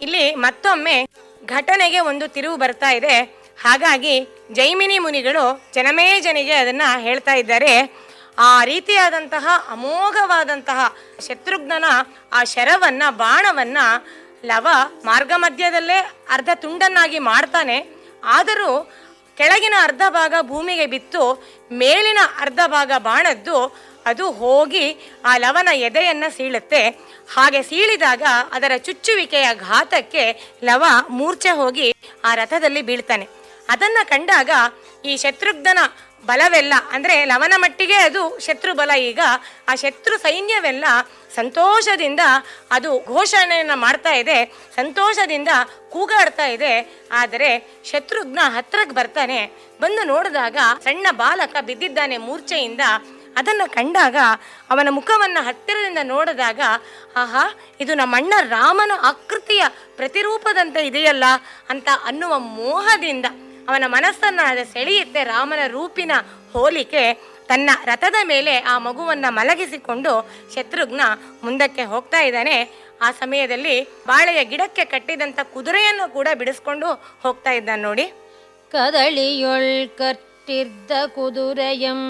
ಇಲ್ಲಿ ಮತ್ತೊಮ್ಮೆ ಘಟನೆಗೆ ಒಂದು ತಿರುವು ಬರ್ತಾ ಇದೆ ಹಾಗಾಗಿ ಜೈಮಿನಿ ಮುನಿಗಳು ಜನಮೇಜನಿಗೆ ಅದನ್ನ ಹೇಳ್ತಾ ಇದ್ದಾರೆ ಆ ರೀತಿಯಾದಂತಹ ಅಮೋಘವಾದಂತಹ ಶತ್ರುಘ್ನನ ಆ ಶರವನ್ನ ಬಾಣವನ್ನ ಲವ ಮಾರ್ಗ ಮಧ್ಯದಲ್ಲೇ ಅರ್ಧ ತುಂಡನ್ನಾಗಿ ಮಾಡ್ತಾನೆ ಆದರೂ ಕೆಳಗಿನ ಅರ್ಧ ಭಾಗ ಭೂಮಿಗೆ ಬಿತ್ತು ಮೇಲಿನ ಅರ್ಧ ಭಾಗ ಬಾಣದ್ದು ಅದು ಹೋಗಿ ಆ ಲವನ ಎದೆಯನ್ನ ಸೀಳುತ್ತೆ ಹಾಗೆ ಸೀಳಿದಾಗ ಅದರ ಚುಚ್ಚುವಿಕೆಯ ಘಾತಕ್ಕೆ ಲವ ಮೂರ್ಛೆ ಹೋಗಿ ಆ ರಥದಲ್ಲಿ ಬೀಳ್ತಾನೆ ಅದನ್ನ ಕಂಡಾಗ ಈ ಶತ್ರುಘ್ನನ ಬಲವೆಲ್ಲ ಅಂದ್ರೆ ಲವನ ಮಟ್ಟಿಗೆ ಅದು ಶತ್ರು ಬಲ ಈಗ ಆ ಶತ್ರು ಸೈನ್ಯವೆಲ್ಲ ಸಂತೋಷದಿಂದ ಅದು ಘೋಷಣೆಯನ್ನ ಮಾಡ್ತಾ ಇದೆ ಸಂತೋಷದಿಂದ ಕೂಗಾಡ್ತಾ ಇದೆ ಆದರೆ ಶತ್ರುಘ್ನ ಹತ್ರಕ್ಕೆ ಬರ್ತಾನೆ ಬಂದು ನೋಡಿದಾಗ ಸಣ್ಣ ಬಾಲಕ ಬಿದ್ದಿದ್ದಾನೆ ಮೂರ್ಛೆಯಿಂದ ಅದನ್ನ ಕಂಡಾಗ ಅವನ ಮುಖವನ್ನ ಹತ್ತಿರದಿಂದ ನೋಡಿದಾಗ ಆಹಾ ಇದು ನಮ್ಮಣ್ಣ ರಾಮನ ಆಕೃತಿಯ ಪ್ರತಿರೂಪದಂತೆ ಇದೆಯಲ್ಲ ಅಂತ ಅನ್ನುವ ಮೋಹದಿಂದ ಅವನ ಮನಸ್ಸನ್ನ ಅದು ಸೆಳೆಯುತ್ತೆ ರಾಮನ ರೂಪಿನ ಹೋಲಿಕೆ ತನ್ನ ರಥದ ಮೇಲೆ ಆ ಮಗುವನ್ನ ಮಲಗಿಸಿಕೊಂಡು ಶತ್ರುಘ್ನ ಮುಂದಕ್ಕೆ ಹೋಗ್ತಾ ಇದ್ದಾನೆ ಆ ಸಮಯದಲ್ಲಿ ಬಾಳೆಯ ಗಿಡಕ್ಕೆ ಕಟ್ಟಿದಂತ ಕುದುರೆಯನ್ನು ಕೂಡ ಬಿಡಿಸ್ಕೊಂಡು ಹೋಗ್ತಾ ಇದ್ದಾನೆ ನೋಡಿ ಕದಳಿಯೊಳ್ ಕಟ್ಟಿದ್ದ ಕುದುರೆಯಂ